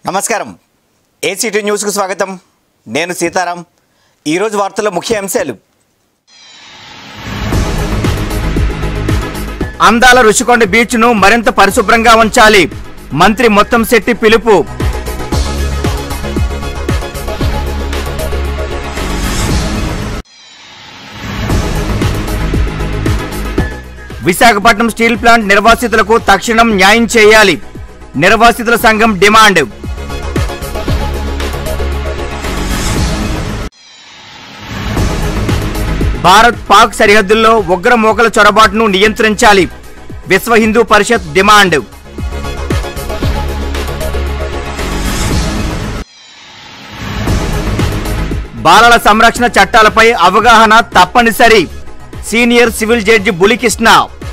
నమస్కారం ఏసీటీ న్యూస్కు స్వాగతం నేను సీతారాం ఈరోజు వార్తల ముఖ్య అంశాలు అందాల రుషికొండ బీచ్ను మరింత పరిశుభ్రంగా ఉంచాలి మంత్రి మొత్తం శెట్టి పిలుపు విశాఖపట్నం స్టీల్ ప్లాంట్ నిర్వాసితులకు తక్షణం న్యాయం చేయాలి నిర్వాసితుల సంఘం డిమాండ్ భారత్ పాక్ సరిహద్దుల్లో ఉగ్ర మోకల చొరబాటును నియంత్రించాలి విశ్వ హిందూ పరిషత్ డిమాండ్ బాలల సంరక్షణ చట్టాలపై అవగాహన తప్పనిసరి senior civil judge Bulikrishna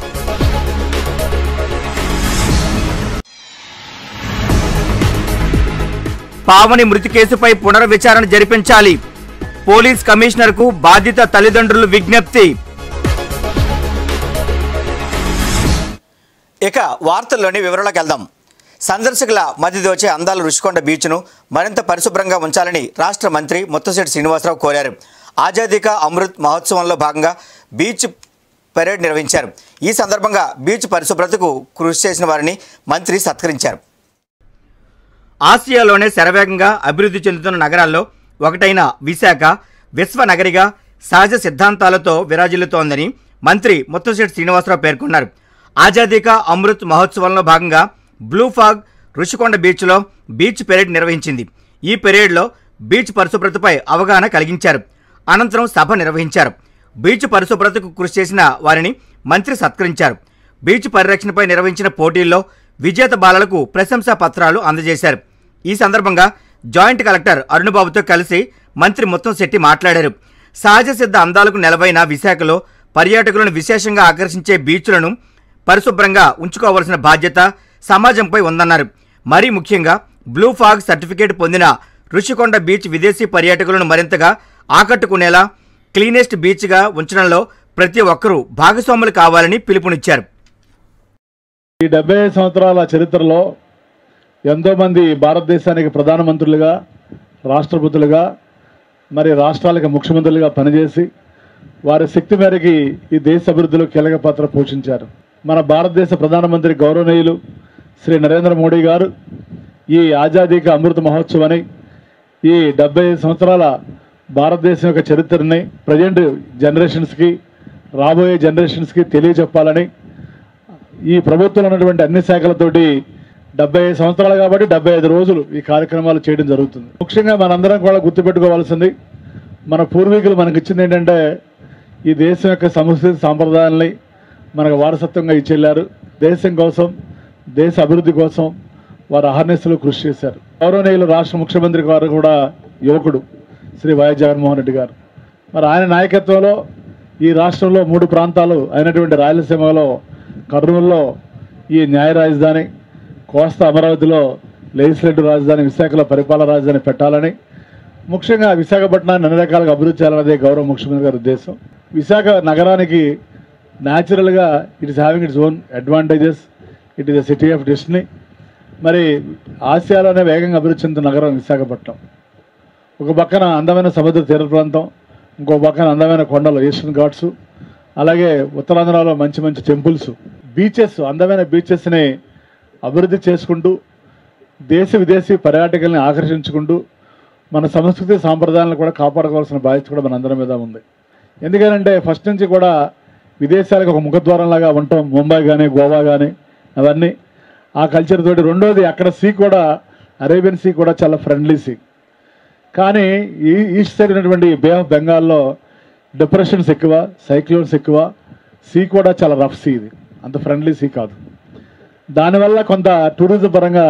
Pavani మృతి కేసుపై పునర్విచారణ జరిపించాలి పోలీస్ కమిషనర్కు బాధిత తల్లిదండ్రులు విజ్ఞప్తి ఇక వార్తల్లోని వివరాలకు వెళ్దాం సందర్శకుల మధ్య దోచే అందాల రుషికొండ బీచ్ను మరింత పరిశుభ్రంగా ఉంచాలని రాష్ట్ర మంత్రి ముత్తశెట్టి శ్రీనివాసరావు కోరారు ఆజాదీ కా అమృత్ మహోత్సవంలో భాగంగా బీచ్ పెరేడ్ నిర్వహించారు ఈ సందర్భంగా బీచ్ పరిశుభ్రతకు కృషి చేసిన వారిని మంత్రి సత్కరించారు ఆసియాలోనే శరవేగంగా అభివృద్ధి చెందుతున్న నగరాల్లో ఒకటైన విశాఖ విశ్వ నగరిగా సహజ సిద్ధాంతాలతో విరాజిల్లుతోందని మంత్రి ముత్తశెట్టి శ్రీనివాసరావు పేర్కొన్నారు ఆజాదీ కా అమృత్ మహోత్సవంలో భాగంగా బ్లూ ఫాగ్ రుషికొండ బీచ్లో బీచ్ పెరేడ్ నిర్వహించింది ఈ పెరేడ్లో బీచ్ పరిశుభ్రతపై అవగాహన కలిగించారు అనంతరం సభ నిర్వహించారు బీచ్ పరిశుభ్రతకు కృషి చేసిన వారిని మంత్రి సత్కరించారు బీచ్ పరిరక్షణపై నిర్వహించిన పోటీల్లో విజేత బాలలకు ప్రశంసా పత్రాలు అందజేశారు ఈ సందర్భంగా జాయింట్ కలెక్టర్ అరుణబాబుతో కలిసి మంత్రి ముత్తంశెట్టి మాట్లాడారు సహజ సిద్ధ అందాలకు నెలవైన విశాఖలో పర్యాటకులను విశేషంగా ఆకర్షించే బీచ్లను పరిశుభ్రంగా ఉంచుకోవాల్సిన బాధ్యత సమాజంపై ఉందన్నారు మరీ ముఖ్యంగా బ్లూ ఫాగ్ సర్టిఫికేట్ పొందిన రుషికొండ బీచ్ విదేశీ పర్యాటకులను మరింతగా ఆకట్టుకునేలా క్లీనెస్ట్ బీచ్గా ఉంచడంలో ప్రతి ఒక్కరూ భాగస్వాములు కావాలని పిలుపునిచ్చారు ఈ డెబ్బై ఐదు సంవత్సరాల చరిత్రలో ఎంతోమంది భారతదేశానికి ప్రధానమంత్రులుగా రాష్ట్రపతులుగా మరి రాష్ట్రాలకు ముఖ్యమంత్రులుగా పనిచేసి వారి శక్తి మేరకి ఈ దేశ అభివృద్ధిలో కీలక పాత్ర పోషించారు మన భారతదేశ ప్రధానమంత్రి గౌరవనీయులు శ్రీ నరేంద్ర మోడీ గారు ఈ ఆజాదీ కా అమృత మహోత్సవాన్ని ఈ డెబ్బై ఐదు సంవత్సరాల భారతదేశం యొక్క చరిత్రని ప్రజెంట్ జనరేషన్స్కి రాబోయే జనరేషన్స్కి తెలియజెప్పాలని ఈ ప్రభుత్వంలో ఉన్నటువంటి అన్ని శాఖలతోటి డెబ్బై ఐదు సంవత్సరాలు కాబట్టి డెబ్బై ఐదు రోజులు ఈ కార్యక్రమాలు చేయడం జరుగుతుంది ముఖ్యంగా మనందరం కూడా గుర్తుపెట్టుకోవాల్సింది మన పూర్వీకులు మనకి ఇచ్చింది ఏంటంటే ఈ దేశం యొక్క సంస్కృతి సాంప్రదాయాల్ని మనకు వారసత్వంగా ఇచ్చెళ్ళారు దేశం కోసం దేశ అభివృద్ధి కోసం వారు అహర్నిశలు కృషి చేశారు గౌరవనీయులు రాష్ట్ర ముఖ్యమంత్రి గారు కూడా యువకుడు శ్రీ వైఎస్ జగన్మోహన్ రెడ్డి గారు మరి ఆయన నాయకత్వంలో ఈ రాష్ట్రంలో మూడు ప్రాంతాలు అయినటువంటి రాయలసీమలో కర్నూలులో ఈ న్యాయ రాజధాని కోస్తా అమరావతిలో లెజిస్లేటివ్ రాజధాని విశాఖలో పరిపాలన రాజధాని పెట్టాలని ముఖ్యంగా విశాఖపట్నాన్ని అన్ని రకాలుగా అభివృద్ధి చేయాలన్నదే గౌరవ ముఖ్యమంత్రి గారి ఉద్దేశం విశాఖ నగరానికి న్యాచురల్గా it is having its own advantages it is the city of destiny మరి ఆసియాలోనే వేగంగా అభివృద్ధి చెందుతున్న నగరం విశాఖపట్నం ఒక పక్కన అందమైన సముద్ర తీర ప్రాంతం ఇంకో పక్కన అందమైన కొండలు ఈస్టర్న్ ఘాట్స్ అలాగే ఉత్తరాంధ్రలో మంచి మంచి టెంపుల్స్ బీచెస్ అందమైన బీచెస్ని అభివృద్ధి చేసుకుంటూ దేశ విదేశీ పర్యాటకుల్ని ఆకర్షించుకుంటూ మన సంస్కృతి సాంప్రదాయాలను కూడా కాపాడుకోవాల్సిన బాధ్యత కూడా మనందరి మీద ఉంది ఎందుకంటే ఫస్ట్ నుంచి కూడా విదేశాలకు ఒక ముఖద్వారంలాగా ఉంటాం ముంబై కానీ గోవా కానీ అవన్నీ ఆ కల్చర్ తోటి రెండోది అక్కడ సీ కూడా అరేబియన్ సీ కూడా చాలా ఫ్రెండ్లీ సీ కానీ ఈ ఈస్ట్ సైడ్ ఉన్నటువంటి బే ఆఫ్ బెంగాల్లో డిప్రెషన్స్ ఎక్కువ సైక్లోన్స్ ఎక్కువ సీ కూడా చాలా రఫ్ సీ ఇది అంత ఫ్రెండ్లీ సీ కాదు దానివల్ల కొంత టూరిజం పరంగా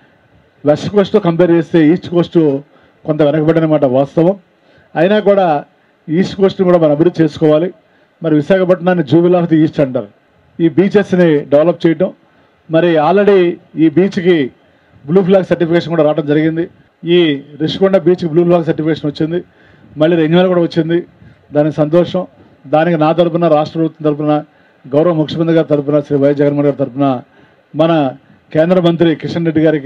వెస్ట్ కోస్ట్ కంపేర్ చేస్తే ఈస్ట్ కోస్ట్ కొంత వెనకబడిన మాట వాస్తవం అయినా కూడా ఈస్ట్ కోస్ట్ని కూడా మనం అభివృద్ధి చేసుకోవాలి మరి విశాఖపట్నాన్ని జూబిల్ ఆఫ్ ది ఈస్ట్ అంటారు ఈ బీచెస్ని డెవలప్ చేయటం మరి ఆల్రెడీ ఈ బీచ్కి బ్లూ ఫ్లాగ్ సర్టిఫికేషన్ కూడా రావడం జరిగింది ఈ రిషికొండ బీచ్కి బ్లూ ఫ్లాగ్ సర్టిఫికేషన్ వచ్చింది మళ్ళీ రెన్యువల్ కూడా వచ్చింది దానికి సంతోషం దానికి నా తరపున రాష్ట్ర ప్రభుత్వం తరపున గౌరవ ముఖ్యమంత్రి గారి తరపున శ్రీ వైఎస్ జగన్మోహన్ గారి తరపున మన కేంద్ర మంత్రి కిషన్ రెడ్డి గారికి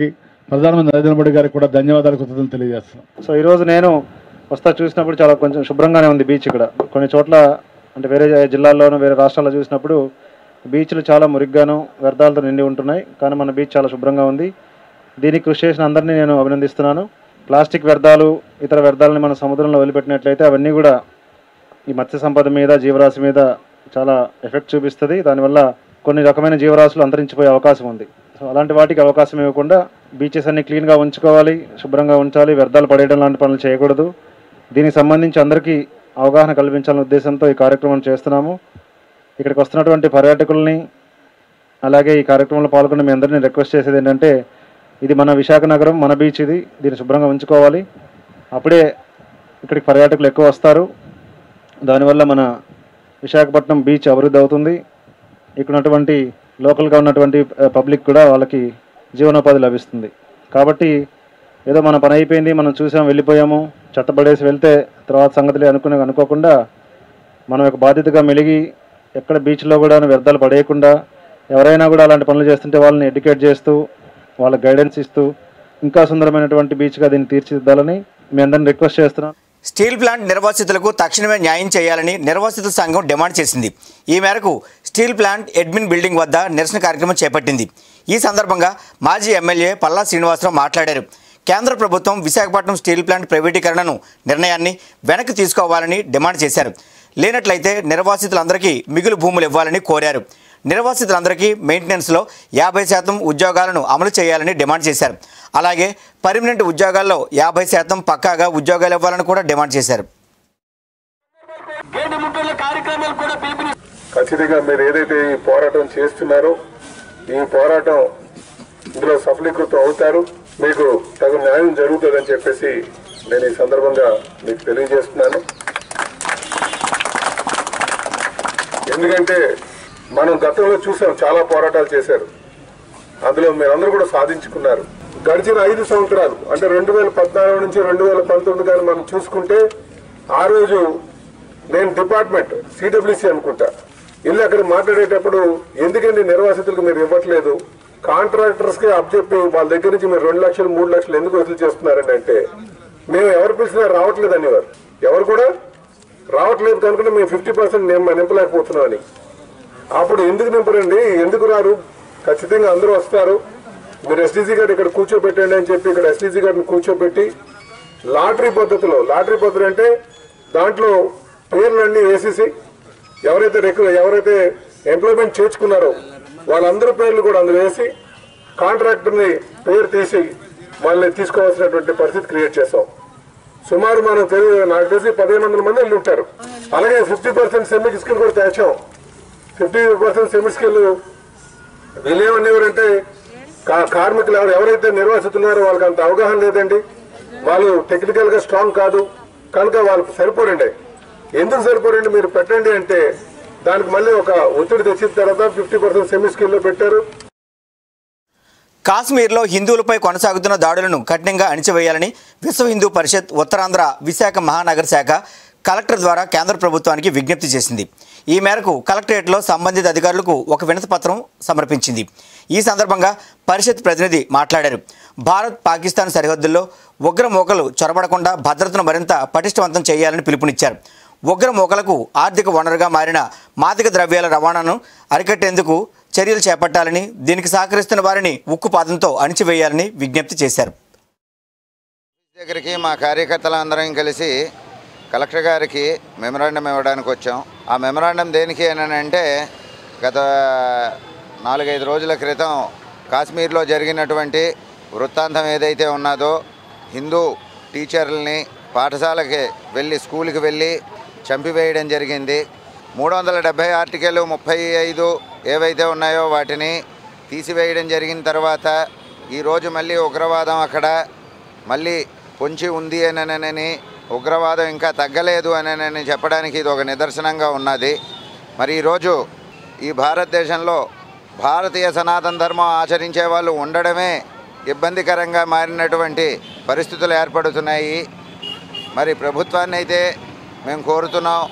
ప్రధానమంత్రి నరేంద్ర మోడీ గారికి కూడా ధన్యవాదాలు కృతజ్ఞతలు తెలియజేస్తున్నాం సో ఈరోజు నేను వస్తా చూసినప్పుడు చాలా కొంచెం శుభ్రంగానే ఉంది బీచ్ ఇక్కడ కొన్ని చోట్ల అంటే వేరే జిల్లాల్లోనూ వేరే రాష్ట్రాల్లో చూసినప్పుడు బీచ్లు చాలా మురిగ్గాను వ్యర్థాలతో నిండి ఉంటున్నాయి కానీ మన బీచ్ చాలా శుభ్రంగా ఉంది దీనికి కృషి చేసిన అందరినీ నేను అభినందిస్తున్నాను ప్లాస్టిక్ వ్యర్థాలు ఇతర వ్యర్థాలని మన సముద్రంలో వదిలిపెట్టినట్లయితే అవన్నీ కూడా ఈ మత్స్య సంపద మీద జీవరాశి మీద చాలా ఎఫెక్ట్ చూపిస్తుంది దానివల్ల కొన్ని రకమైన జీవరాశులు అంతరించిపోయే అవకాశం ఉంది సో అలాంటి వాటికి అవకాశం ఇవ్వకుండా బీచెస్ అన్ని క్లీన్గా ఉంచుకోవాలి శుభ్రంగా ఉంచాలి వ్యర్థాలు పడేయడం లాంటి పనులు చేయకూడదు దీనికి సంబంధించి అందరికీ అవగాహన కల్పించాలనే ఉద్దేశంతో ఈ కార్యక్రమం చేస్తున్నాము ఇక్కడికి వస్తున్నటువంటి పర్యాటకుల్ని అలాగే ఈ కార్యక్రమంలో పాల్గొన్న మీ అందరినీ రిక్వెస్ట్ చేసేది ఏంటంటే ఇది మన విశాఖ నగరం మన బీచ్ ఇది దీన్ని శుభ్రంగా ఉంచుకోవాలి అప్పుడే ఇక్కడికి పర్యాటకులు ఎక్కువ వస్తారు దానివల్ల మన విశాఖపట్నం బీచ్ అభివృద్ధి అవుతుంది ఇక్కడ ఉన్నటువంటి లోకల్గా ఉన్నటువంటి పబ్లిక్ కూడా వాళ్ళకి జీవనోపాధి లభిస్తుంది కాబట్టి ఏదో మన పని అయిపోయింది మనం చూసాం వెళ్ళిపోయాము చెత్తపడేసి వెళ్తే తర్వాత సంగతులే అనుకునే అనుకోకుండా మనం ఒక బాధ్యతగా మెలిగి ఎక్కడ బీచ్లో కూడా వ్యర్థాలు పడేయకుండా ఎవరైనా కూడా అలాంటి పనులు చేస్తుంటే వాళ్ళని ఎడ్యుకేట్ చేస్తూ వాళ్ళకి గైడెన్స్ ఇస్తూ ఇంకా సుందరమైనటువంటి బీచ్గా దీన్ని తీర్చిదిద్దాలని మీ అందరిని రిక్వెస్ట్ చేస్తున్నాను స్టీల్ ప్లాంట్ నిర్వాసితులకు తక్షణమే న్యాయం చేయాలని నిర్వాసితుల సంఘం డిమాండ్ చేసింది ఈ మేరకు స్టీల్ ప్లాంట్ అడ్మిన్ బిల్డింగ్ వద్ద నిరసన కార్యక్రమం చేపట్టింది ఈ సందర్భంగా మాజీ ఎమ్మెల్యే పల్లా శ్రీనివాసరావు మాట్లాడారు కేంద్ర ప్రభుత్వం విశాఖపట్నం స్టీల్ ప్లాంట్ ప్రైవేటీకరణను నిర్ణయాన్ని వెనక్కి తీసుకోవాలని డిమాండ్ చేశారు లేనట్లయితే నిర్వాసితులందరికీ మిగులు భూములు ఇవ్వాలని కోరారు నిర్వాసితులందరికీ మెయింటెనెన్స్లో యాభై శాతం ఉద్యోగాలను అమలు చేయాలని డిమాండ్ చేశారు అలాగే పర్మనెంట్ ఉద్యోగాల్లో యాభై శాతం పక్కాగా ఉద్యోగాలు ఇవ్వాలని కూడా డిమాండ్ చేశారు ఖచ్చితంగా మీరు ఏదైతే ఈ పోరాటం చేస్తున్నారో ఈ పోరాటం ఇందులో సఫలీకృతం అవుతారు మీకు తగు న్యాయం జరుగుతుందని చెప్పేసి నేను ఈ సందర్భంగా మీకు తెలియజేస్తున్నాను ఎందుకంటే మనం గతంలో చూసాం చాలా పోరాటాలు చేశారు అందులో మీరందరూ కూడా సాధించుకున్నారు గడిచిన ఐదు సంవత్సరాలు అంటే రెండు వేల పద్నాలుగు నుంచి రెండు వేల పంతొమ్మిది కానీ మనం చూసుకుంటే ఆ రోజు నేను డిపార్ట్మెంట్ సిడబ్ల్యూసి అనుకుంటా ఇల్లు అక్కడ మాట్లాడేటప్పుడు ఎందుకండి నిర్వాసితులకు మీరు ఇవ్వట్లేదు కాంట్రాక్టర్స్ కి అప్పచెప్పి వాళ్ళ దగ్గర నుంచి మీరు రెండు లక్షలు మూడు లక్షలు ఎందుకు వసూలు చేస్తున్నారండి అంటే మేము ఎవరు పిలిచినా రావట్లేదు అనేవారు ఎవరు కూడా రావట్లేదు కనుక మేము ఫిఫ్టీ పర్సెంట్ నింపలేకపోతున్నాం అని అప్పుడు ఎందుకు నింపరండి ఎందుకు రారు ఖచ్చితంగా అందరూ వస్తారు మీరు ఎస్డీసీ గారు ఇక్కడ కూర్చోబెట్టండి అని చెప్పి ఇక్కడ ఎస్డీసీ గారిని కూర్చోబెట్టి లాటరీ పద్ధతిలో లాటరీ పద్ధతి అంటే దాంట్లో పేర్లన్నీ వేసేసి ఎవరైతే రిక్రూ ఎవరైతే ఎంప్లాయ్మెంట్ చేర్చుకున్నారో వాళ్ళందరి పేర్లు కూడా అందులో వేసి కాంట్రాక్టర్ని పేరు తీసి వాళ్ళని తీసుకోవాల్సినటువంటి పరిస్థితి క్రియేట్ చేసాం సుమారు మనం తెలియ నాకు తెలిసి పదిహేను వందల మంది వెళ్ళి ఉంటారు అలాగే ఫిఫ్టీ పర్సెంట్ సెమిక్ స్కిల్ కూడా తెచ్చాం ఫిఫ్టీ పర్సెంట్ సెమిక్ స్కిల్ వీళ్ళు ఏమనేవారంటే కా- కార్మికులు ఎవరు ఎవరైతే నిర్వాసితున్నారో వాళ్ళకి అంత అవగాహన లేదండి వాళ్ళు టెక్నికల్ గా స్ట్రాంగ్ కాదు కనుక వాళ్ళకి సరిపోరండి ఎందుకు సరిపోరండి మీరు పెట్టండి అంటే దానికి మళ్ళీ ఒక ఒత్తిడి తెచ్చిన తర్వాత ఫిఫ్టీ పర్సెంట్ సెమీ స్కిల్లో పెట్టారు కాశ్మీర్లో హిందువులపై కొనసాగుతున్న దాడులను కఠినంగా అణిచివేయాలని విశ్వ హిందూ పరిషత్ ఉత్తరాంధ్ర విశాఖ మహానగర శాఖ కలెక్టర్ ద్వారా కేంద్ర ప్రభుత్వానికి విజ్ఞప్తి చేసింది ఈ మేరకు కలెక్టరేట్లో సంబంధిత అధికారులకు ఒక వినతి పత్రం సమర్పించింది ఈ సందర్భంగా పరిషత్ ప్రతినిధి మాట్లాడారు భారత్ పాకిస్తాన్ సరిహద్దుల్లో ఉగ్ర మూకలు చొరబడకుండా భద్రతను మరింత పటిష్టవంతం చేయాలని పిలుపునిచ్చారు ఉగ్ర మూకలకు ఆర్థిక వనరుగా మారిన మాదక ద్రవ్యాల రవాణాను అరికట్టేందుకు చర్యలు చేపట్టాలని దీనికి సహకరిస్తున్న వారిని ఉక్కుపాదంతో అణిచివేయాలని విజ్ఞప్తి చేశారు దగ్గరికి మా కార్యకర్తలందరం కలిసి కలెక్టర్ గారికి మెమరాండం ఇవ్వడానికి వచ్చాం ఆ మెమరాండం దేనికి అని అంటే గత నాలుగైదు రోజుల క్రితం కాశ్మీర్లో జరిగినటువంటి వృత్తాంతం ఏదైతే ఉన్నదో హిందూ టీచర్లని పాఠశాలకి వెళ్ళి స్కూల్కి వెళ్ళి చంపివేయడం జరిగింది మూడు వందల డెబ్భై ఆర్టికల్ ముప్పై ఐదు ఏవైతే ఉన్నాయో వాటిని తీసివేయడం జరిగిన తర్వాత ఈరోజు మళ్ళీ ఉగ్రవాదం అక్కడ మళ్ళీ పొంచి ఉంది అని ఉగ్రవాదం ఇంకా తగ్గలేదు అని చెప్పడానికి ఇది ఒక నిదర్శనంగా ఉన్నది మరి ఈరోజు ఈ భారతదేశంలో భారతీయ సనాతన ధర్మం ఆచరించే వాళ్ళు ఉండడమే ఇబ్బందికరంగా మారినటువంటి పరిస్థితులు ఏర్పడుతున్నాయి మరి ప్రభుత్వాన్ని అయితే మేము కోరుతున్నాం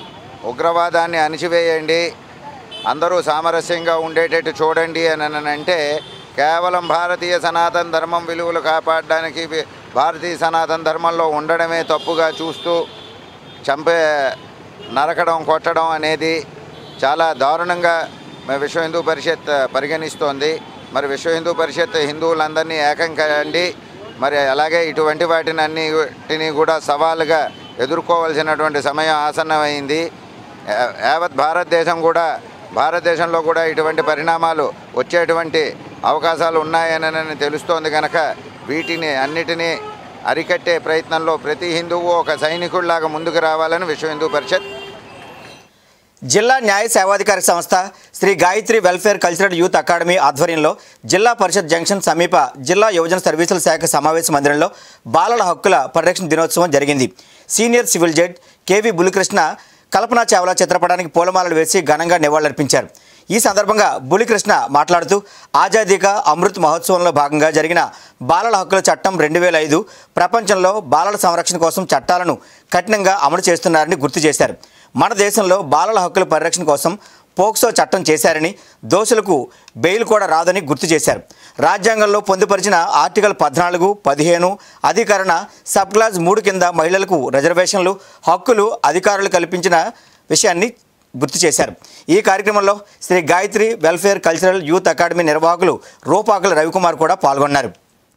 ఉగ్రవాదాన్ని అణిచివేయండి అందరూ సామరస్యంగా ఉండేటట్టు చూడండి అని అని అంటే కేవలం భారతీయ సనాతన ధర్మం విలువలు కాపాడడానికి వి- భారతీయ సనాతన ధర్మంలో ఉండడమే తప్పుగా చూస్తూ చంపే నరకడం కొట్టడం అనేది చాలా దారుణంగా మరి విశ్వ హిందూ పరిషత్ పరిగణిస్తోంది మరి విశ్వ హిందూ పరిషత్ హిందువులందరినీ ఏకం కండి మరి అలాగే ఇటువంటి వాటిని అన్నిటిని కూడా సవాలుగా ఎదుర్కోవాల్సినటువంటి సమయం ఆసన్నమైంది యా- యావత్ భారతదేశం కూడా భారతదేశంలో కూడా ఇటువంటి పరిణామాలు వచ్చేటువంటి అవకాశాలు ఉన్నాయనని తెలుస్తోంది కనుక వీటిని అన్నిటినీ అరికట్టే ప్రయత్నంలో ప్రతి హిందువు ఒక సైనికుడిలాగా ముందుకు రావాలని విశ్వ హిందూ పరిషత్ జిల్లా న్యాయ సేవాధికారి సంస్థ Shri Gayatri welfare cultural youth academy ఆధ్వర్యంలో జిల్లా పరిషత్ జంక్షన్ సమీప జిల్లా యువజన సర్వీసుల శాఖ సమావేశ మందిరంలో బాలల హక్కుల పరిరక్షణ దినోత్సవం జరిగింది senior civil judge KV Bulikrishna Kalpana Chawla చిత్రపటానికి పూలమాలలు వేసి ఘనంగా నివాళులర్పించారు ఈ సందర్భంగా బులికృష్ణ మాట్లాడుతూ ఆజాదీ కా అమృత్ మహోత్సవంలో భాగంగా జరిగిన బాలల హక్కుల చట్టం రెండు వేల ఐదు ప్రపంచంలో బాలల సంరక్షణ కోసం చట్టాలను కఠినంగా అమలు చేస్తున్నారని గుర్తు చేశారు మన దేశంలో బాలల హక్కుల పరిరక్షణ కోసం పోక్సో చట్టం చేశారని దోషులకు బెయిల్ కూడా రాదని గుర్తు చేశారు రాజ్యాంగంలో పొందుపరిచిన ఆర్టికల్ పద్నాలుగు పదిహేను అధికరణ సబ్ క్లాజ్ మూడు కింద మహిళలకు రిజర్వేషన్లు హక్కులు అధికారులు కల్పించిన విషయాన్ని గుర్తు చేశారు ఈ కార్యక్రమంలో Shri Gayatri welfare cultural youth academy నిర్వాహకులు రూపాకుల రవికుమార్ కూడా పాల్గొన్నారు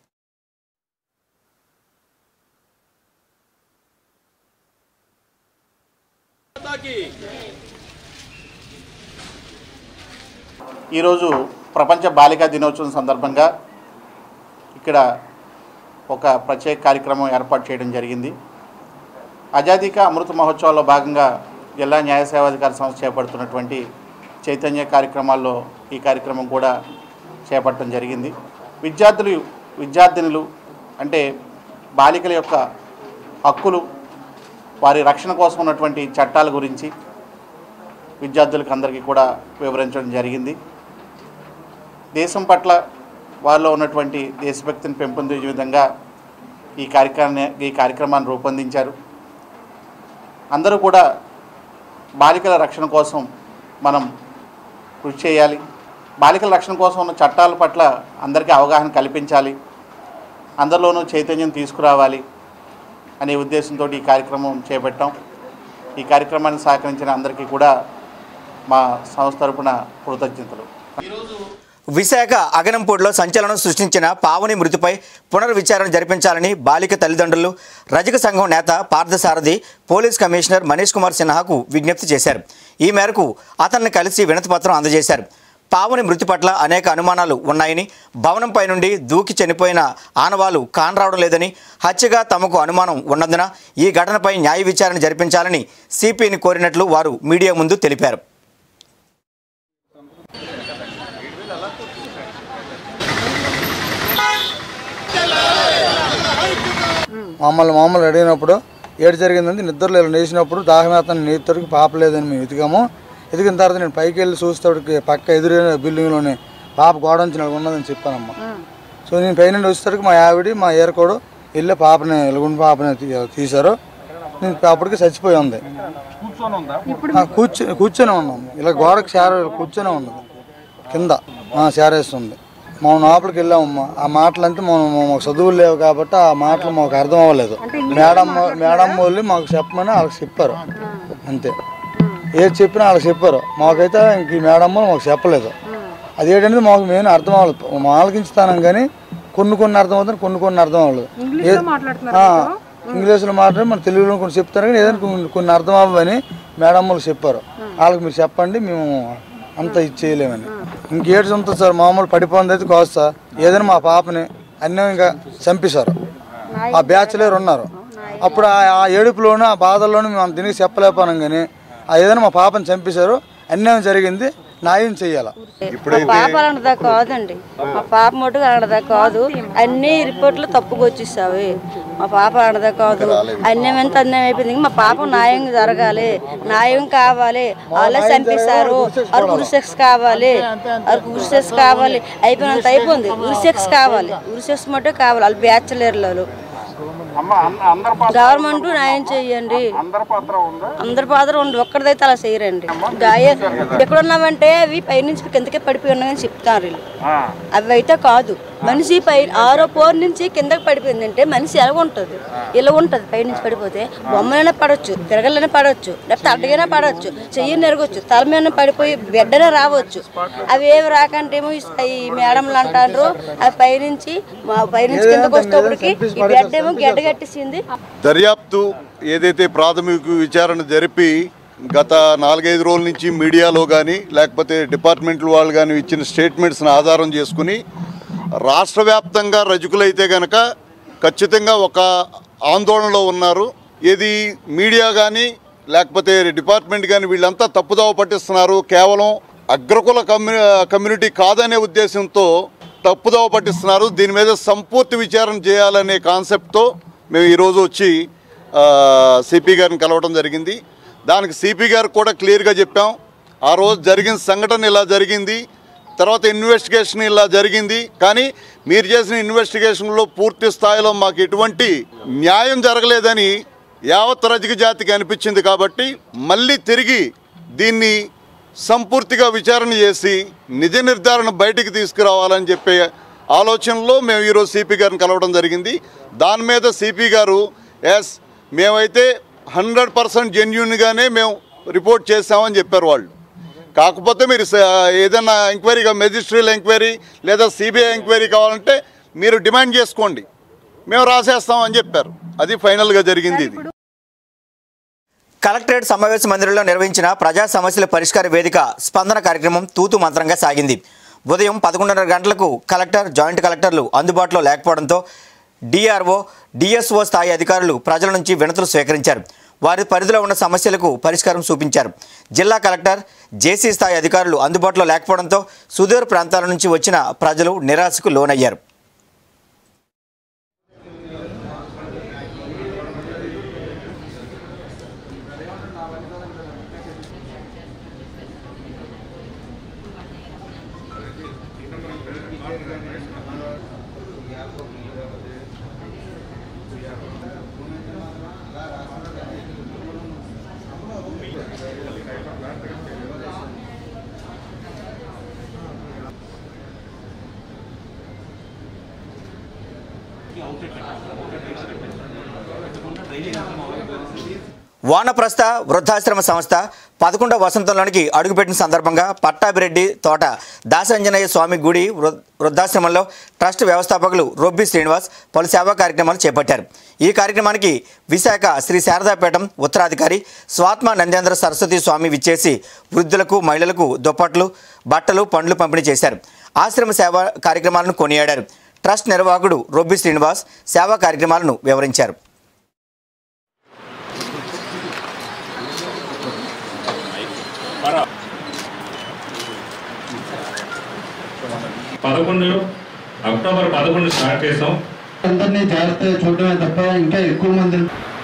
ఈరోజు ప్రపంచ బాలికా దినోత్సవం సందర్భంగా ఇక్కడ ఒక ప్రత్యేక కార్యక్రమం ఏర్పాటు చేయడం జరిగింది ఆజాదీక అమృత మహోత్సవాల్లో భాగంగా జిల్లా న్యాయ సేవాధికార సంస్థ చేపడుతున్నటువంటి చైతన్య కార్యక్రమాల్లో ఈ కార్యక్రమం కూడా చేపట్టడం జరిగింది విద్యార్థులు విద్యార్థినులు అంటే బాలికల యొక్క హక్కులు వారి రక్షణ కోసం ఉన్నటువంటి చట్టాల గురించి విద్యార్థులకు అందరికీ కూడా వివరించడం జరిగింది దేశం పట్ల వారిలో ఉన్నటువంటి దేశభక్తిని పెంపొందించే విధంగా ఈ కార్యక్రమాన్ని ఈ కార్యక్రమాన్ని రూపొందించారు అందరూ కూడా బాలికల రక్షణ కోసం మనం కృషి చేయాలి బాలికల రక్షణ కోసం ఉన్న చట్టాల పట్ల అందరికీ అవగాహన కల్పించాలి అందరిలోనూ చైతన్యం తీసుకురావాలి అనే ఉద్దేశంతో ఈ కార్యక్రమం చేపట్టాం ఈ కార్యక్రమాన్ని సహకరించిన అందరికీ కూడా మా సంస్థ తరపున కృతజ్ఞతలు విశాఖ అగనంపూడిలో సంచలనం సృష్టించిన పావని మృతిపై పునర్విచారణ జరిపించాలని బాలిక తల్లిదండ్రులు రజక సంఘం నేత పార్థసారథి పోలీస్ కమిషనర్ మనీష్ కుమార్ సిన్హాకు విజ్ఞప్తి చేశారు ఈ మేరకు అతన్ని కలిసి వినతిపత్రం అందజేశారు పావని మృతి పట్ల అనేక అనుమానాలు ఉన్నాయని భవనంపై నుండి దూకి చనిపోయిన ఆనవాలు కానరావడం లేదని హత్యగా తమకు అనుమానం ఉన్నందున ఈ ఘటనపై న్యాయ విచారణ జరిపించాలని సిపిని కోరినట్లు వారు మీడియా ముందు తెలిపారు మమ్మల్ని మమ్మల్ని అడిగినప్పుడు ఏడు జరిగిందంటే నిద్రలో ఇలా లేచినప్పుడు దాహమేతను నీతరికి పాపలేదని మేము ఎతికాము ఎతికిన తర్వాత నేను పైకి వెళ్ళి చూసేటప్పటికి పక్క ఎదురైన బిల్డింగ్లోనే పాప గోడ నుంచి నాకు ఉన్నదని చెప్పానమ్మా సో నేను పై నుండి వచ్చేసరికి మా ఆవిడ మా ఏరకోడు వెళ్ళి పాపని ఎలుగుండి పాపని తీ- తీశారు నేను అప్పటికి చచ్చిపోయి ఉంది ఆ, కూర్చొని కూర్చొని ఉన్నాం ఇలా గోడకు చేర కూర్చొని ఉన్నది కింద ఆ, చేరేస్తుంది మనం లోపలికి వెళ్ళామమ్మా ఆ మాటలంటే మనం మాకు చదువులు లేవు కాబట్టి ఆ మాటలు మాకు అర్థం అవ్వలేదు మేడం మేడం వాళ్ళు మాకు చెప్పమని వాళ్ళకి చెప్పారు అంతే ఏది చెప్పినా వాళ్ళకి చెప్పారు మాకైతే ఇంక ఈ మేడం వాళ్ళు మాకు చెప్పలేదు అదేంటనేది మాకు మేము అర్థం అవ్వలేదు మాలకించుతానం కానీ కొన్ని కొన్ని అర్థం అవుతుంది కొన్ని కొన్ని అర్థం అవ్వలేదు ఏ- ఆ, ఇంగ్లీష్లో మాట్లాడి మన తెలుగులో కొన్ని చెప్తారు కానీ ఏదైనా కొన్ని కొన్ని అర్థం అవ్వని మేడం వాళ్ళు చెప్పారు వాళ్ళకి మీరు చెప్పండి మేము అంత ఇచ్చేయలేమని ఇంకేడ్స్ ఉంటుంది సార్ మామూలు పడిపోయింది అయితే కాదు సార్ ఏదైనా మా పాపని అన్యాయంగా చంపేశారు ఆ బ్యాచ్లర్ ఉన్నారు అప్పుడు ఆ ఆ ఏడుపులోను ఆ బాధల్లోనూ మేము దీనికి చెప్పలేకపోయాం కానీ ఆ ఏదైనా మా పాపని చంపేశారు అన్యాయం జరిగింది న్యాయం చెయ్యాలి మా పాప అలాంటిదా కాదండి మా పాప మటుకు అలాంటిదా కాదు అన్ని రిపోర్ట్లు తప్పుగా వచ్చేసావి మా పాప అలాంటిదా కాదు అన్యాయం ఎంత అన్యాయం అయిపోయింది మా పాప న్యాయం జరగాలి న్యాయం కావాలి వాళ్ళే చంపేశారు వాళ్ళకి ఉరిసెక్స్ కావాలి వాళ్ళకి ఉరిసెక్స్ కావాలి అయిపోయినంత అయిపోయింది ఉరిసెక్స్ కావాలి ఉరిసెక్స్ మటుకు కావాలి వాళ్ళు బ్యాచులర్లు గవర్నమెంట్ న్యాయం చెయ్యండి అందరి పాత్ర ఉంది ఒక్కడిదైతే అలా చేయరండి గాయ ఎక్కడ ఉన్నామంటే అవి పైనుంచి కిందకే పడిపోయి ఉన్నాయని చెప్తారు వీళ్ళు అవి అయితే కాదు మనిషి పై ఆరో పోర్ నుంచి కిందకి పడిపోయిందంటే మనిషి ఎలా ఉంటుంది ఇలా ఉంటుంది పైనుంచి పడిపోతే బొమ్మలైనా పడవచ్చు తిరగలైనా పడవచ్చు లేకపోతే అడ్డగైనా పడవచ్చు చెయ్యి నెరగొచ్చు తల మీద పడిపోయి బిడ్డనే రావచ్చు అవి ఏమి రాకంటే ఏమో ఈ- ఈ మేడంలు అంటారు అవి పైనుంచి మా పైనుంచి కిందకి వచ్చేటప్పటికి ఈ బిడ్డ ఏమో గడ్డ కట్టేసింది దర్యాప్తు ఏదైతే ప్రాథమిక విచారణ జరిపి గత నాలుగైదు రోజుల నుంచి మీడియాలో కానీ లేకపోతే డిపార్ట్మెంట్ల వాళ్ళు కానీ ఇచ్చిన స్టేట్మెంట్స్ని ఆధారం చేసుకుని రాష్ట్ర వ్యాప్తంగా రజకులైతే కనుక ఖచ్చితంగా ఒక ఆందోళనలో ఉన్నారు ఏది మీడియా కానీ లేకపోతే డిపార్ట్మెంట్ కానీ వీళ్ళంతా తప్పుదోవ పట్టిస్తున్నారు కేవలం అగ్రకుల కమ్యూ కమ్యూనిటీ కాదనే ఉద్దేశంతో తప్పుదోవ పట్టిస్తున్నారు దీని మీద సంపూర్తి విచారణ చేయాలనే కాన్సెప్ట్తో మేము ఈరోజు వచ్చి సిపి గారిని కలవడం జరిగింది దానికి సిపి గారు కూడా క్లియర్గా చెప్పాం ఆ రోజు జరిగిన సంఘటన ఇలా జరిగింది తర్వాత ఇన్వెస్టిగేషన్ ఇలా జరిగింది కానీ మీరు చేసిన ఇన్వెస్టిగేషన్లో పూర్తి స్థాయిలో మాకు ఎటువంటి న్యాయం జరగలేదని యావత్ రజక జాతికి అనిపించింది కాబట్టి మళ్ళీ తిరిగి దీన్ని సంపూర్తిగా విచారణ చేసి నిజ నిర్ధారణ బయటికి తీసుకురావాలని చెప్పే ఆలోచనలో మేము ఈరోజు సిపి గారిని కలవడం జరిగింది దాని మీద సిపి గారు ఎస్ మేమైతే హండ్రెడ్ పర్సెంట్ జెన్యున్గానే మేము రిపోర్ట్ చేసామని చెప్పారు వాళ్ళు కాకపోతే మీరు స- ఏదైనా ఎంక్వైరీగా మెజిస్ట్రియల్ ఎంక్వైరీ లేదా సిబిఐ ఎంక్వైరీ కావాలంటే మీరు డిమాండ్ చేసుకోండి మేము రాసేస్తామని చెప్పారు అది ఫైనల్గా జరిగింది ఇది కలెక్టరేట్ సమావేశ మందిరంలో నిర్వహించిన ప్రజా సమస్యల పరిష్కార వేదిక స్పందన కార్యక్రమం తూతు మంత్రంగా సాగింది ఉదయం పదకొండున్నర గంటలకు కలెక్టర్ జాయింట్ కలెక్టర్లు అందుబాటులో లేకపోవడంతో డిఆర్ఓ డిఎస్ఓ స్థాయి అధికారులు ప్రజల నుంచి వినతులు స్వీకరించారు వారి పరిధిలో ఉన్న సమస్యలకు పరిష్కారం చూపించారు జిల్లా కలెక్టర్ జేసీ స్థాయి అధికారులు అందుబాటులో లేకపోవడంతో సుదూర ప్రాంతాల నుంచి వచ్చిన ప్రజలు నిరాశకు లోనయ్యారు వానప్రస్థ వృద్ధాశ్రమ సంస్థ పదకొండవ వసంతంలోనికి అడుగుపెట్టిన సందర్భంగా పట్టాభిరెడ్డి తోట దాసంజనయ్య స్వామి గుడి వృ- వృద్ధాశ్రమంలో ట్రస్ట్ వ్యవస్థాపకులు రొబ్బి శ్రీనివాస్ పలు సేవా కార్యక్రమాలు చేపట్టారు ఈ కార్యక్రమానికి విశాఖ శ్రీ శారదాపేటం ఉత్తరాధికారి స్వాత్మ నందేంద్ర సరస్వతి స్వామి విచ్చేసి వృద్ధులకు మహిళలకు దుప్పట్లు బట్టలు పండ్లు పంపిణీ చేశారు ఆశ్రమ సేవా కార్యక్రమాలను కొనియాడారు ట్రస్ట్ నిర్వాహకుడు రొబ్బి శ్రీనివాస్ సేవా కార్యక్రమాలను వివరించారు పదకొండు అక్టోబర్ పదకొండు స్టార్ట్ చేసాం అందరినీ జాగ్రత్తగా చూడడమే తప్ప ఇంకా ఎక్కువ మంది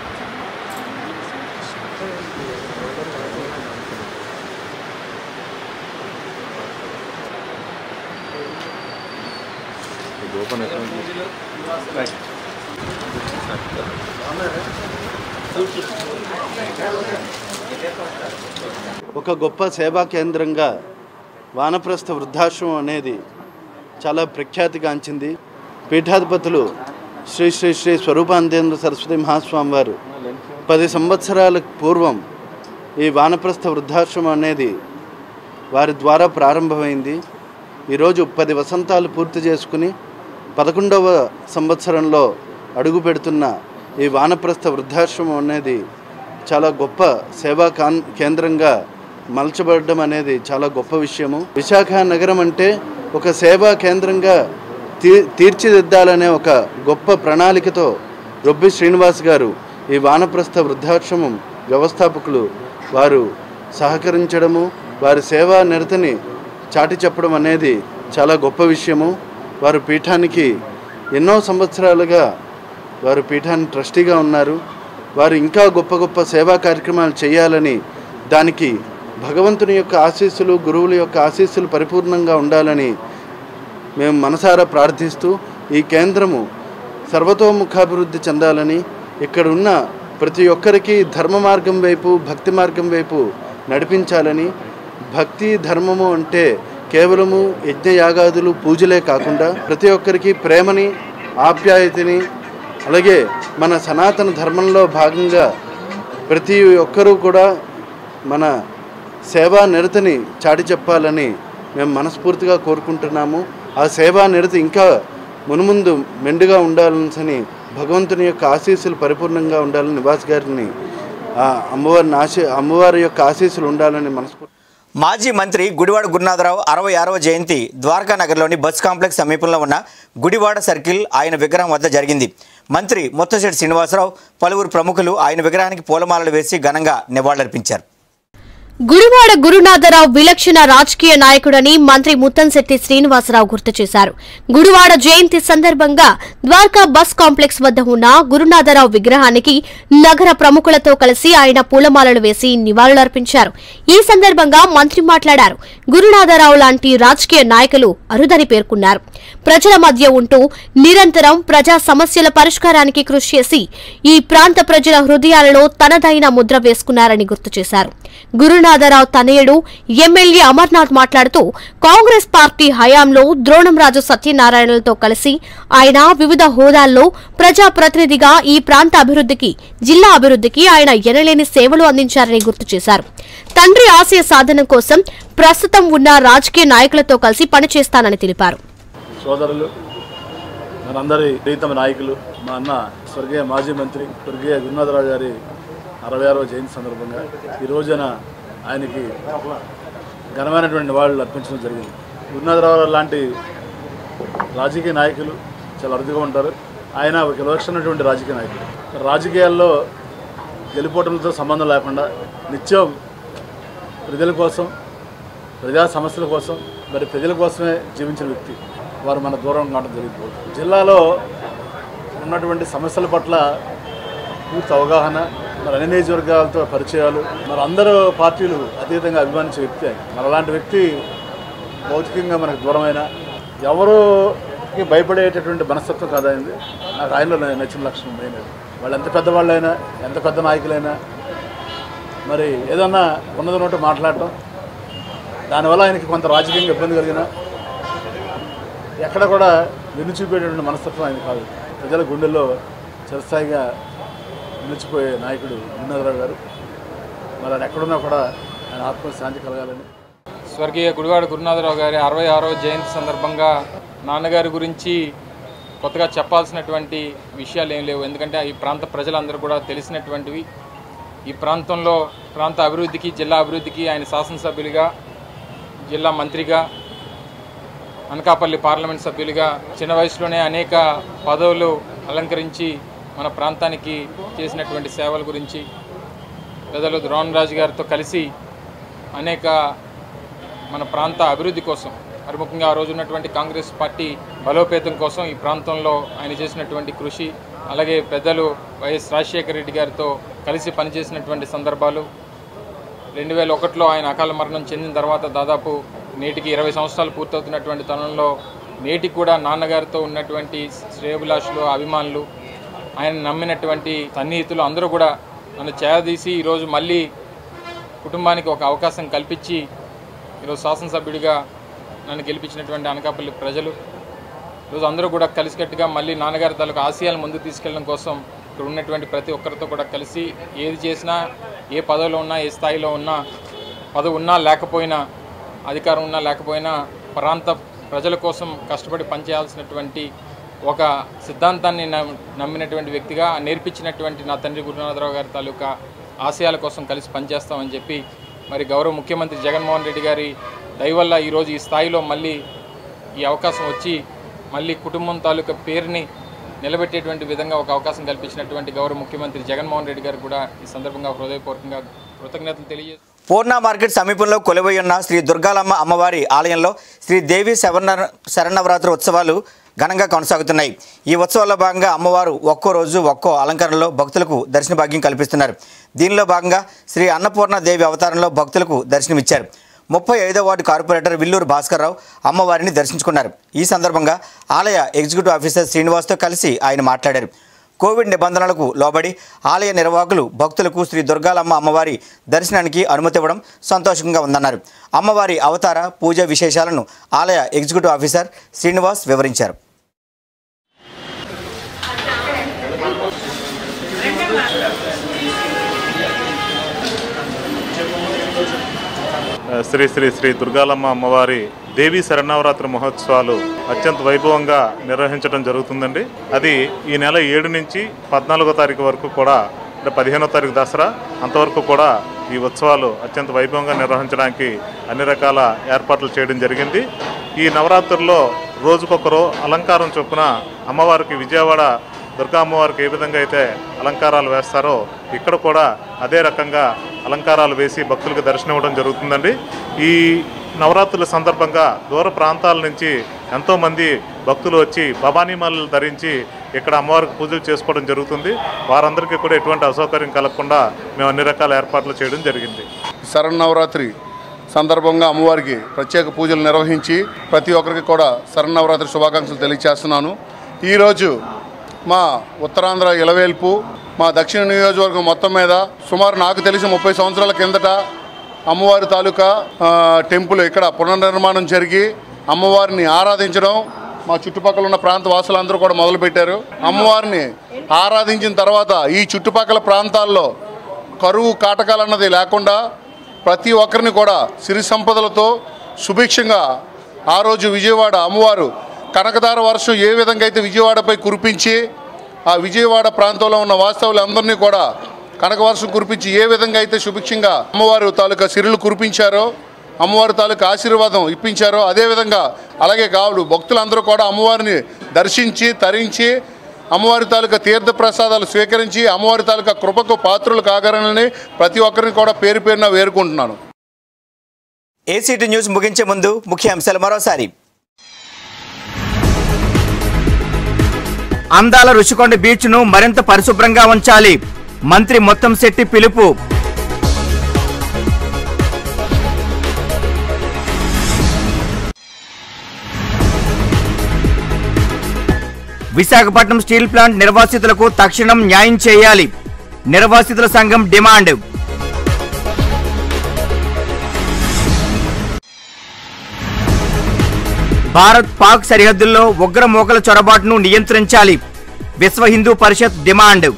ఒక గొప్ప సేవా కేంద్రంగా వానప్రస్థ వృద్ధాశ్రమం అనేది చాలా ప్రఖ్యాతిగాంచింది పీఠాధిపతులు శ్రీ శ్రీ శ్రీ స్వరూపానందేంద్ర సరస్వతి మహాస్వామి వారు పది సంవత్సరాల పూర్వం ఈ వానప్రస్థ వృద్ధాశ్రమం అనేది వారి ద్వారా ప్రారంభమైంది ఈరోజు పది వసంతాలు పూర్తి చేసుకుని పదకొండవ సంవత్సరంలో అడుగు పెడుతున్న ఈ వానప్రస్థ వృద్ధాశ్రమం అనేది చాలా గొప్ప సేవా కాన్ కేంద్రంగా మలచబడడం అనేది చాలా గొప్ప విషయము విశాఖ నగరం అంటే ఒక సేవా కేంద్రంగా తీ తీర్చిదిద్దాలనే ఒక గొప్ప ప్రణాళికతో రొబ్బి శ్రీనివాస్ గారు ఈ వానప్రస్థ వృద్ధాశ్రమం వ్యవస్థాపకులు వారు సహకరించడము వారి సేవా నిరతని చాటి చెప్పడం అనేది చాలా గొప్ప విషయము వారు పీఠానికి ఎన్నో సంవత్సరాలుగా వారు పీఠాన్ని ట్రస్టీగా ఉన్నారు వారు ఇంకా గొప్ప గొప్ప సేవా కార్యక్రమాలు చేయాలని దానికి భగవంతుని యొక్క ఆశీస్సులు గురువుల యొక్క ఆశీస్సులు పరిపూర్ణంగా ఉండాలని మేము మనసారా ప్రార్థిస్తూ ఈ కేంద్రము సర్వతోముఖాభివృద్ధి చెందాలని ఇక్కడ ఉన్న ప్రతి ఒక్కరికి ధర్మ మార్గం వైపు భక్తి మార్గం వైపు నడిపించాలని భక్తి ధర్మము అంటే కేవలము యజ్ఞయాగాదులు పూజలే కాకుండా ప్రతి ఒక్కరికి ప్రేమని ఆప్యాయతని అలాగే మన సనాతన ధర్మంలో భాగంగా ప్రతి ఒక్కరూ కూడా మన సేవా నిరతిని చాటి చెప్పాలని మేము మనస్ఫూర్తిగా కోరుకుంటున్నాము ఆ సేవా నిరతి ఇంకా మునుముందు మెండుగా ఉండాలని భగవంతుని యొక్క ఆశీస్సులు పరిపూర్ణంగా ఉండాలని నివాస్ గారిని ఆ అమ్మవారిని ఆశీ అమ్మవారి యొక్క ఆశీస్సులు ఉండాలని మనస్ఫూర్తి మాజీ మంత్రి గుడివాడ గురునాథరావు అరవై ఆరవ జయంతి ద్వారకా నగర్లోని బస్ కాంప్లెక్స్ సమీపంలో ఉన్న గుడివాడ సర్కిల్ ఆయన విగ్రహం వద్ద జరిగింది మంత్రి ముత్తశెట్టి శ్రీనివాసరావు పలువురు ప్రముఖులు ఆయన విగ్రహానికి పూలమాలలు వేసి ఘనంగా నివాళులర్పించారు గుడివాడ గురునాథరావు విలక్షణ రాజకీయ నాయకుడని మంత్రి ముత్తంశెట్టి శ్రీనివాసరావు గుర్తు చేశారు గుడివాడ జయంతి సందర్భంగా ద్వారకా బస్ కాంప్లెక్స్ వద్ద ఉన్న గురునాథరావు విగ్రహానికి నగర ప్రముఖులతో కలిసి ఆయన పూలమాలలు వేసి నివాళులర్పించారు ఈ సందర్భంగా మంత్రి మాట్లాడారు గురునాథరావు లాంటి రాజకీయ నాయకులు అరుదని పేర్కొన్నారు ప్రజల మధ్య ఉంటూ నిరంతరం ప్రజా సమస్యల పరిష్కారానికి కృషి చేసి ఈ ప్రాంత ప్రజల హృదయాలలో తనదైన ముద్ర వేసుకున్నారని గుర్తు చేశారు గురునాథరావు తనయుడు ఎమ్మెల్యే అమర్నాథ్ మాట్లాడుతూ కాంగ్రెస్ పార్టీ హయాంలో ద్రోణంరాజు సత్యనారాయణలతో కలిసి ఆయన వివిధ హోదాల్లో ప్రజాప్రతినిధిగా ఈ ప్రాంత అభివృద్ధికి జిల్లా అభివృద్ధికి ఆయన ఎనలేని సేవలు అందించారని గుర్తు చేశారు తండ్రి ఆశయ సాధన కోసం ప్రస్తుతం ఉన్న రాజకీయ నాయకులతో కలిసి పనిచేస్తానని తెలిపారు సోదరులు మనందరి ప్రీతమ నాయకులు మా అన్న స్వర్గీయ మాజీ మంత్రి స్వర్గీయ గురునాథరావు గారి అరవై ఆరవ జయంతి సందర్భంగా ఈ రోజున ఆయనకి ఘనమైనటువంటి నివాళులు అర్పించడం జరిగింది గురునాథరావు లాంటి రాజకీయ నాయకులు చాలా అరుదుగా ఉంటారు ఆయన ఒక విలక్షణటువంటి రాజకీయ నాయకుడు రాజకీయాల్లో గెలుపోవడంతో సంబంధం లేకుండా నిత్యం ప్రజల కోసం ప్రజా సమస్యల కోసం మరి ప్రజల కోసమే జీవించిన వ్యక్తి వారు మన దూరం కావడం జరిగింది జిల్లాలో ఉన్నటువంటి సమస్యల పట్ల పూర్తి అవగాహన మరి అన్ని నియోజకవర్గాలతో పరిచయాలు మరి అందరూ పార్టీలు అతీతంగా అభిమానించే వ్యక్తి ఆయన మరి అలాంటి వ్యక్తి భౌతికంగా మనకు దూరమైన ఎవరుకి భయపడేటటువంటి మనస్తత్వం కాదు ఆయనది నాకు ఆయనలో నచ్చిన లక్షణం మెయిన్ అది. వాళ్ళు ఎంత పెద్దవాళ్ళైనా ఎంత పెద్ద నాయకులైనా మరి ఏదన్నా ఉన్నది నోటి మాట్లాడటం దానివల్ల ఆయనకి కొంత రాజకీయంగా ఇబ్బంది కలిగిన ఎక్కడ కూడా వెన్ను చూపేటటువంటి మనస్తత్వం ఆయన కాదు ప్రజల గుండెల్లో చిరస్థాయిగా నిలిచిపోయే నాయకుడు గురునాథరావు గారు మరి ఆయన ఎక్కడున్నా కూడా ఆయన ఆత్మ శాంతి కలగాలని స్వర్గీయ గుడివాడ గురునాథరావు గారి అరవై ఆరవ జయంతి సందర్భంగా నాన్నగారి గురించి కొత్తగా చెప్పాల్సినటువంటి విషయాలు ఏం లేవు ఎందుకంటే ఈ ప్రాంత ప్రజలందరూ కూడా తెలిసినటువంటివి ఈ ప్రాంతంలో ప్రాంత అభివృద్ధికి జిల్లా అభివృద్ధికి ఆయన శాసనసభ్యులుగా జిల్లా మంత్రిగా అనకాపల్లి పార్లమెంట్ సభ్యులుగా చిన్న వయసులోనే అనేక పదవులు అలంకరించి మన ప్రాంతానికి చేసినటువంటి సేవల గురించి పెద్దలు ద్రోణరాజు గారితో కలిసి అనేక మన ప్రాంత అభివృద్ధి కోసం మరి ముఖ్యంగా ఆ రోజు ఉన్నటువంటి కాంగ్రెస్ పార్టీ బలోపేతం కోసం ఈ ప్రాంతంలో ఆయన చేసినటువంటి కృషి అలాగే పెద్దలు వైఎస్ రాజశేఖర రెడ్డి గారితో కలిసి పనిచేసినటువంటి సందర్భాలు రెండు వేల ఒకటిలో ఆయన అకాల మరణం చెందిన తర్వాత దాదాపు నేటికి ఇరవై సంవత్సరాలు పూర్తవుతున్నటువంటి తరుణంలో నేటికి కూడా నాన్నగారితో ఉన్నటువంటి శ్రేయభిలాషులు అభిమానులు ఆయన నమ్మినటువంటి సన్నిహితులు అందరూ కూడా నన్ను చేరదీసి ఈరోజు మళ్ళీ కుటుంబానికి ఒక అవకాశం కల్పించి ఈరోజు శాసనసభ్యుడిగా నన్ను గెలిపించినటువంటి అనకాపల్లి ప్రజలు ఈరోజు అందరూ కూడా కలిసికట్టుగా మళ్ళీ నాన్నగారి తాలూకు ఆశయాలు ముందుకు తీసుకెళ్ళడం కోసం ఇక్కడ ఉన్నటువంటి ప్రతి ఒక్కరితో కూడా కలిసి ఏది చేసినా ఏ పదవిలో ఉన్నా ఏ స్థాయిలో ఉన్నా పదవి ఉన్నా లేకపోయినా అధికారం ఉన్నా లేకపోయినా ప్రాంత ప్రజల కోసం కష్టపడి పనిచేయాల్సినటువంటి ఒక సిద్ధాంతాన్ని నమ్- నమ్మినటువంటి వ్యక్తిగా నేర్పించినటువంటి నా తండ్రి గురునాథరావు గారి తాలూకా ఆశయాల కోసం కలిసి పనిచేస్తామని చెప్పి మరి గౌరవ ముఖ్యమంత్రి జగన్మోహన్ రెడ్డి గారి దయ వల్ల ఈరోజు ఈ స్థాయిలో మళ్ళీ ఈ అవకాశం వచ్చి మళ్ళీ కుటుంబం తాలూకా పేరుని నిలబెట్టేటువంటి విధంగా ఒక అవకాశం కల్పించినటువంటి గౌరవ ముఖ్యమంత్రి జగన్మోహన్ రెడ్డి గారు కూడా ఈ సందర్భంగా హృదయపూర్వకంగా కృతజ్ఞతలు తెలియజేస్తారు పూర్ణ మార్కెట్ సమీపంలో కొలువై ఉన్న శ్రీ దుర్గాలమ్మ అమ్మవారి ఆలయంలో శ్రీ దేవి శరణ శరణవరాత్రి ఉత్సవాలు ఘనంగా కొనసాగుతున్నాయి ఈ ఉత్సవాల్లో భాగంగా అమ్మవారు ఒక్కో రోజు ఒక్కో అలంకరణలో భక్తులకు దర్శన భాగ్యం కల్పిస్తున్నారు దీనిలో భాగంగా శ్రీ అన్నపూర్ణ దేవి అవతారంలో భక్తులకు దర్శనమిచ్చారు ముప్పై ఐదో వార్డు కార్పొరేటర్ విల్లూరు భాస్కర్రావు అమ్మవారిని దర్శించుకున్నారు ఈ సందర్భంగా ఆలయ ఎగ్జిక్యూటివ్ ఆఫీసర్ శ్రీనివాస్తో కలిసి ఆయన మాట్లాడారు కోవిడ్ నిబంధనలకు లోబడి ఆలయ నిర్వాహకులు భక్తులకు శ్రీ దుర్గాలమ్మ అమ్మవారి దర్శనానికి అనుమతి ఇవ్వడం సంతోషంగా ఉందన్నారు అమ్మవారి అవతార పూజ విశేషాలను ఆలయ ఎగ్జిక్యూటివ్ ఆఫీసర్ శ్రీనివాస్ వివరించారు శ్రీ శ్రీ శ్రీ దుర్గాలమ్మ అమ్మవారి దేవీ శరణవరాత్రి మహోత్సవాలు అత్యంత వైభవంగా నిర్వహించడం జరుగుతుందండి అది ఈ నెల ఏడు నుంచి పద్నాలుగో తారీఖు వరకు కూడా అంటే పదిహేనో తారీఖు దసరా అంతవరకు కూడా ఈ ఉత్సవాలు అత్యంత వైభవంగా నిర్వహించడానికి అన్ని రకాల ఏర్పాట్లు చేయడం జరిగింది ఈ నవరాత్రుల్లో రోజుకొకరు అలంకారం చొప్పున అమ్మవారికి విజయవాడ దుర్గా అమ్మవారికి ఏ విధంగా అయితే అలంకారాలు వేస్తారో ఇక్కడ కూడా అదే రకంగా అలంకారాలు వేసి భక్తులకు దర్శనం ఇవ్వడం జరుగుతుందండి ఈ నవరాత్రుల సందర్భంగా దూర ప్రాంతాల నుంచి ఎంతోమంది భక్తులు వచ్చి భవానీమాలలు ధరించి ఇక్కడ అమ్మవారికి పూజలు చేసుకోవడం జరుగుతుంది వారందరికీ కూడా ఎటువంటి అసౌకర్యం కలగకుండా మేము అన్ని రకాల ఏర్పాట్లు చేయడం జరిగింది శరన్నవరాత్రి సందర్భంగా అమ్మవారికి ప్రత్యేక పూజలు నిర్వహించి ప్రతి ఒక్కరికి కూడా శరన్నవరాత్రి శుభాకాంక్షలు తెలియజేస్తున్నాను ఈరోజు మా ఉత్తరాంధ్ర ఇలవేల్పు మా దక్షిణ నియోజకవర్గం మొత్తం మీద సుమారు నాకు తెలిసి ముప్పై సంవత్సరాల కిందట అమ్మవారి తాలూకా ఆ, టెంపుల్ ఇక్కడ పునర్నిర్మాణం జరిగి అమ్మవారిని ఆరాధించడం మా చుట్టుపక్కల ఉన్న ప్రాంత వాసులందరూ కూడా మొదలుపెట్టారు అమ్మవారిని ఆరాధించిన తర్వాత ఈ చుట్టుపక్కల ప్రాంతాల్లో కరువు కాటకాలు అన్నది లేకుండా ప్రతి ఒక్కరిని కూడా సిరి సంపదలతో సుభిక్షంగా ఆ రోజు విజయవాడ అమ్మవారు కనకదార వర్షం ఏ విధంగా అయితే విజయవాడపై కురిపించి ఆ విజయవాడ ప్రాంతంలో ఉన్న వాస్తవులందరినీ కూడా కనక వర్షం కురిపించి ఏ విధంగా అయితే సుభిక్షంగా అమ్మవారు తాలూకా సిరులు కురిపించారో అమ్మవారి తాలూకా ఆశీర్వాదం ఇప్పించారో అదేవిధంగా అలాగే కావుడు భక్తులందరూ కూడా అమ్మవారిని దర్శించి తరించి అమ్మవారి తాలూకా తీర్థ ప్రసాదాలు స్వీకరించి అమ్మవారి తాలూకా కృపకు పాత్రులు కాగలనని ప్రతి ఒక్కరిని కూడా పేరు పేరున వేరుకుంటున్నాను ఏసీటీ న్యూస్ ముగించే ముందు ముఖ్య అంశాలు మరోసారి అందాల రుషికొండ బీచ్ను మరింత పరిశుభ్రంగా ఉంచాలి మంత్రి మొత్తం శెట్టి పిలుపు విశాఖపట్నం స్టీల్ ప్లాంట్ నిర్వాసితులకు తక్షణం న్యాయం చేయాలి నిర్వాసితుల సంఘం డిమాండ్ భారత్ పాక్ సరిహద్దుల్లో ఉగ్ర మోకల చొరబాటును నియంత్రించాలి విశ్వ హిందూ పరిషత్ డిమాండ్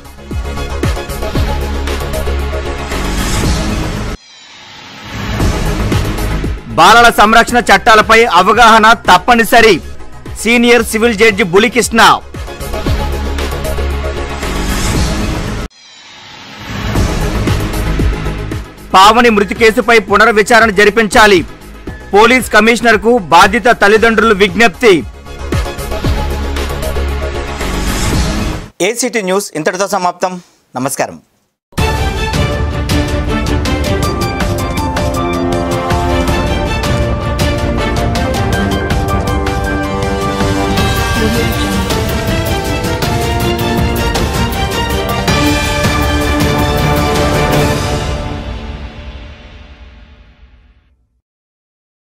బాలల సంరక్షణ చట్టాలపై అవగాహన తప్పనిసరి senior civil judge Bulikrishna Pavani మృతి కేసుపై పునర్విచారణ జరిపించాలి పోలీస్ కమిషనర్కు బాధిత తల్లిదండ్రులు విజ్ఞప్తి ఏసీటీ న్యూస్ ఇంతటితో సమాప్తం నమస్కారం